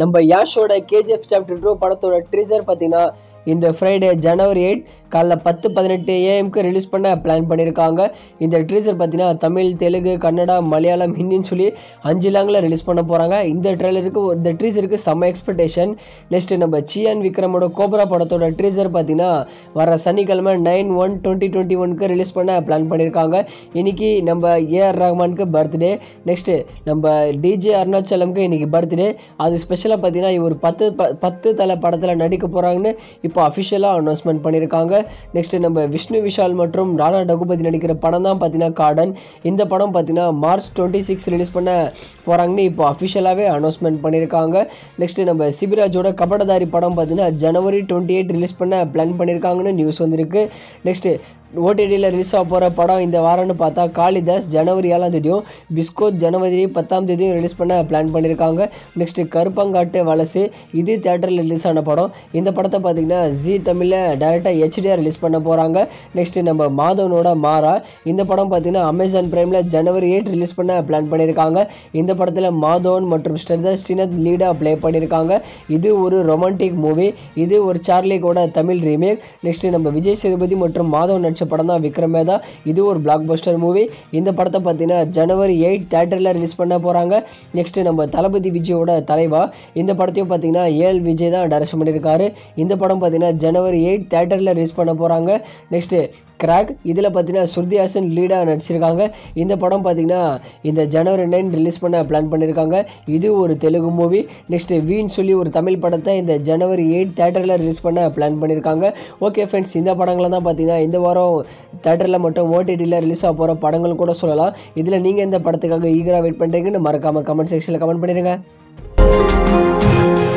நம்ம யாஷோட KGF chapter two படத்தோட teaser பார்த்தீங்கன்னா இந்த ஃப்ரைடே ஜனவரி எயிட் காலைல பத்து பதினெட்டு ஏஎம்க்கு ரிலீஸ் பண்ண பிளான் பண்ணியிருக்காங்க இந்த ட்ரீசர் பார்த்தீங்கன்னா தமிழ் தெலுங்கு கன்னடா மலையாளம் ஹிந்தின்னு சொல்லி அஞ்சு லாங்கில் ரிலீஸ் பண்ண போகிறாங்க இந்த ட்ரெய்லருக்கு இந்த ட்ரீசருக்கு செம்ம எக்ஸ்பெக்டேஷன் நெக்ஸ்ட் நம்ம சியான் விக்ரமோட கோப்ரா படத்தோட ட்ரீசர் பார்த்தீங்கன்னா வர சனிக்கிழமை நைன் ஒன் டுவெண்ட்டி டுவெண்ட்டி ஒனுக்கு ரிலீஸ் பண்ண பிளான் பண்ணியிருக்காங்க இன்னைக்கு நம்ம ஏஆர் ரஹ்மானுக்கு பர்த்டே நெக்ஸ்ட்டு நம்ம டிஜே அருணாச்சலம்க்கு இன்னைக்கு பர்த்டே அது ஸ்பெஷலாக பார்த்தீங்கன்னா இவர் பத்து ப- பத்து தலை படத்தில் நடிக்க போகிறாங்கன்னு இப்போ அஃபிஷியலாக அனௌன்ஸ்மெண்ட் பண்ணியிருக்காங்க நெக்ஸ்ட் நம்ம விஷ்ணு விஷால் மற்றும் ராணா டகுபதி நடிக்கிற படம் தான் பார்த்தீங்கன்னா கார்டன் இந்த படம் பார்த்தீங்கன்னா மார்ச் டுவெண்ட்டி சிக்ஸ் ரிலீஸ் பண்ண போகிறாங்கன்னு இப்போ அஃபிஷியலாகவே அனௌன்ஸ்மெண்ட் பண்ணியிருக்காங்க நெக்ஸ்ட் நம்ம சிபிராஜோட கபடதாரி படம் பார்த்தீங்கன்னா ஜனவரி டுவெண்ட்டி எயிட் ரிலீஸ் பண்ண பிளான் பண்ணியிருக்காங்கன்னு நியூஸ் வந்திருக்கு நெக்ஸ்ட்டு ஓடிடியில் ரிலீஸ் ஆக போகிற படம் இந்த வாரம்னு பார்த்தா காளிதாஸ் ஜனவரி ஏழாம் தேதியும் பிஸ்கோத் ஜனவரி பத்தாம் தேதியும் ரிலீஸ் பண்ண பிளான் பண்ணியிருக்காங்க நெக்ஸ்ட்டு கருப்பங்காட்டு வலசு இது தேட்டரில் ரிலீஸ் ஆன படம் இந்த படத்தை பார்த்தீங்கன்னா ஜி தமிழில் டேரெக்டாக ஹெச்டியாக ரிலீஸ் பண்ண போகிறாங்க நெக்ஸ்ட்டு நம்ம மாதவனோட மாறா இந்த படம் பார்த்தீங்கன்னா அமேசான் பிரைமில் ஜனவரி எயிட் ரிலீஸ் பண்ண பிளான் பண்ணியிருக்காங்க இந்த படத்தில் மாதவன் மற்றும் ஸ்ரத்தா ஸ்ரீநாத் லீடாக ப்ளே பண்ணியிருக்காங்க இது ஒரு ரொமான்டிக் மூவி இது ஒரு சார்லிக்கோட தமிழ் ரீமேக் நெக்ஸ்ட்டு நம்ம விஜய் சேதுபதி மற்றும் மாதவன் நடிச்ச படம் தான் விக்ரமேதா இது ஒரு பிளாக் பஸ்டர் மூவி இந்த படத்தை பார்த்தீங்கன்னா ஜனவரி எயிட் தேட்டரில் ரிலீஸ் பண்ண போகிறாங்க நெக்ஸ்ட்டு நம்ம தளபதி விஜயோட தலைவா இந்த படத்தையும் பார்த்தீங்கன்னா ஏஎல் விஜய் தான் டைரக்ஷன் பண்ணியிருக்காரு இந்த படம் பார்த்தீங்கன்னா ஜனவரி எயிட் தேட்டரில் ரிலீஸ் பண்ண போகிறாங்க நெக்ஸ்ட்டு கிராக் இதில் பார்த்தீங்கன்னா ஸ்ருதி ஹாசன் லீடாக நடிச்சிருக்காங்க இந்த படம் பார்த்தீங்கன்னா இந்த ஜனவரி நைன் ரிலீஸ் பண்ண பிளான் பண்ணியிருக்காங்க இது ஒரு தெலுங்கு மூவி நெக்ஸ்ட் வீண் சொல்லி ஒரு தமிழ் படத்தை இந்த ஜனவரி எயிட் தேட்டரில் ரிலீஸ் பண்ண பிளான் பண்ணியிருக்காங்க ஓகே ஃப்ரெண்ட்ஸ் இந்த படங்களை தான் பார்த்தீங்கன்னா இந்த வாரம் தேட்டரில் மட்டும் ஓடிடியில் ரிலீஸ் ஆக போகிற படங்கள் கூட சொல்லலாம் இதில் நீங்கள் இந்த படத்துக்காக ஈகராக வெயிட் பண்ணுறீங்கன்னு மறக்காமல் கமெண்ட் செக்ஷனில் கமெண்ட் பண்ணிடுங்க